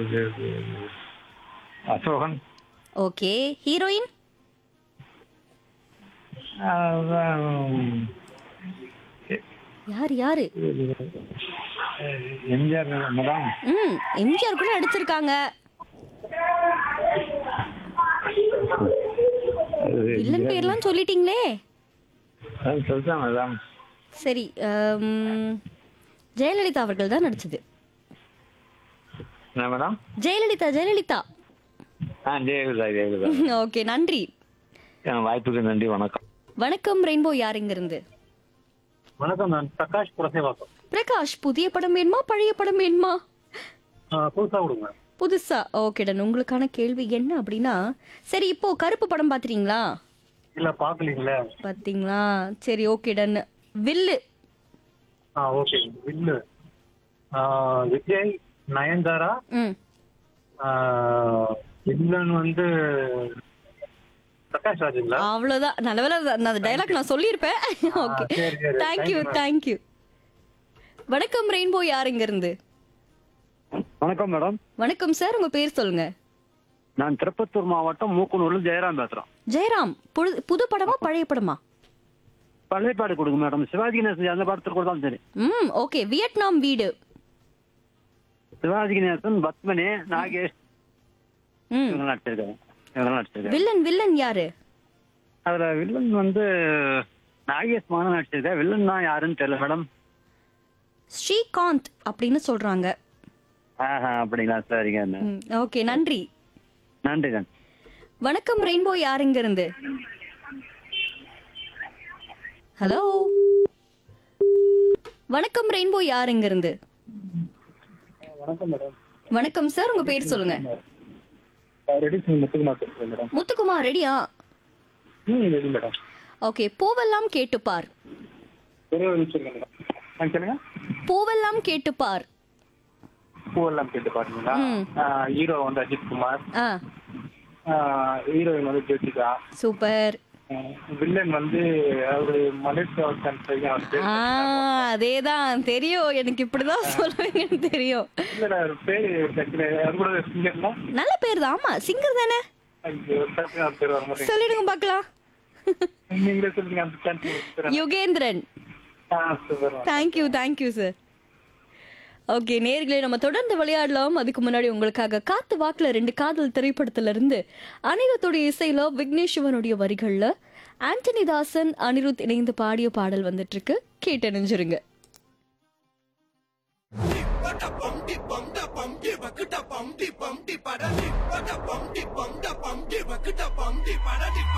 Asokan okay heroine அஹ், யார் யாரு MGR madam ம் எம்ஜிஆர் கூட நடிச்சிருக்காங்க வில்லன் பேர்லாம் சொல்லிட்டீங்களே அது சொல்லிட்டேன் மேடம் சரி ஆம், ஜெயலலிதா அவர்கள் தான் நடிச்சது என்ன மேடம் ஜெயலலிதா ஜெயலலிதா ஆ ஜெயலலிதா ஜெயலலிதா ஓகே நன்றி என் வாய்ப்புக்கு நன்றி வணக்கம் வணக்கம் ரெயின்போ யார் இங்க இருந்து வணக்கம் நான் பிரகாஷ் புரசேவாக்கம் பிரகாஷ் புதிய படம் வேணுமா பழைய படம் வேணுமா புதுசா விடுங்க புதுசா ஓகே டன் உங்களுக்கான கேள்வி என்ன அப்படின்னா சரி இப்போ கருப்பு படம் பாத்துறீங்களா இல்ல பாக்கலீங்களே பாத்தீங்களா சரி ஓகே டன் வில்லு ஆ ஓகே வில்லு ஆ, விஜய் நயன்தாரா ம் ஆ, வில்லன் வந்து பிரகாஷ் ராஜுங்களா அவ்வளவுதான் நல்ல வேளை நான் அந்த டைலாக் நான் சொல்லியிருப்பேன் ஓகே சரி, சரி. தேங்க்யூ Thank you, தேங்க்யூ வணக்கம் ரெயின்போ யார் இங்க இருந்து வணக்கம் மேடம் வணக்கம் சார் உங்க பேர் சொல்லுங்க நான் திருப்பத்தூர் மாவட்டம் மூக்கனூர்ல ஜெயராம் பேசுறேன் ஜெயராம் புது- புது படமா பழைய படமா பழையப்பாடு கொடுங்க மேடம் சிவாஜி கணேசன் அந்த படத்தில் கூட தான் சரி ம் ஓகே வியட்நாம் வீடு சிவாஜி கணேசன் பத்மனி நாகேஷ் ம் இவங்க நடிச்சிருக்காங்க இவங்க நடிச்சிருக்காங்க வில்லன் வில்லன் யாரு அதுல வில்லன் வந்து நாகேஷ் மாதம் நடிச்சிருக்கா வில்லன் தான் யாருன்னு தெரியல மேடம் ஸ்ரீகாந்த் அப்படின்னு சொல்றாங்க ஆஹா அப்படிங்களா சரிங்க ம் ஓகே நன்றி நன்றி நன்றி வணக்கம் ரெயின்போ யார் இங்க இருந்து ஹலோ வணக்கம் ரெயின்போ யார் இங்க இருந்து வணக்கம் மேடம் வணக்கம் சார் உங்க பேர் சொல்லுங்க ரெடி சிங் முத்துக்குமார் பேசுறேன் மேடம் முத்துக்குமார் ரெடியா ம் ரெடி மேடம் ஓகே பூவெல்லாம் கேட்டுப்பார் ஒரே ஒரு நிமிஷம் இருங்க மேடம் ஆ சொல்லுங்க பூவெல்லாம் கேட்டுப்பார் பூவெல்லாம் கேட்டு பாத்தீங்களா ம். ஹீரோ வந்து அஜித் குமார் ஆ ஹீரோயின் வந்து ஜோதிகா சூப்பர் வில்லன் வந்து அவரு மலேசியா பையன் வந்து ஆ அதேதான் தெரியும் எனக்கு இப்படிதான் சொல்லுவீங்கன்னு தெரியும் இல்ல நான் பேரு டக்குனு அது கூட சிங்கர்னா நல்ல பேர் தான் ஆமா சிங்கர் தானே ஐயோ டக்குனு அது பேர் வர மாட்டேங்குது சொல்லிடுங்க பார்க்கலாம் நீங்களே சொல்லுங்க அந்த சான்ஸ் யுகேந்திரன் ஆ super thank you thank you sir okay நேர்களே நம்ம தொடர்ந்து விளையாடலாம் அதுக்கு முன்னாடி உங்களுக்காக காத்து வாக்குல ரெண்டு காதல் திரைப்படத்துல இருந்து அனிருத்துடைய இசையில விக்னேஷ் சிவனுடைய வரிகள்ல ஆண்டனி தாசன் அனிருத் இணைந்து பாடிய பாடல் வந்துட்டு இருக்கு கேட்டு நெஞ்சிருங்க பம்டி பம்ட பம்டி பக்கிட்ட பம்டி பம்டி படடி பட பம்டி பம்ட பம்டி பக்கிட்ட பம்டி படடி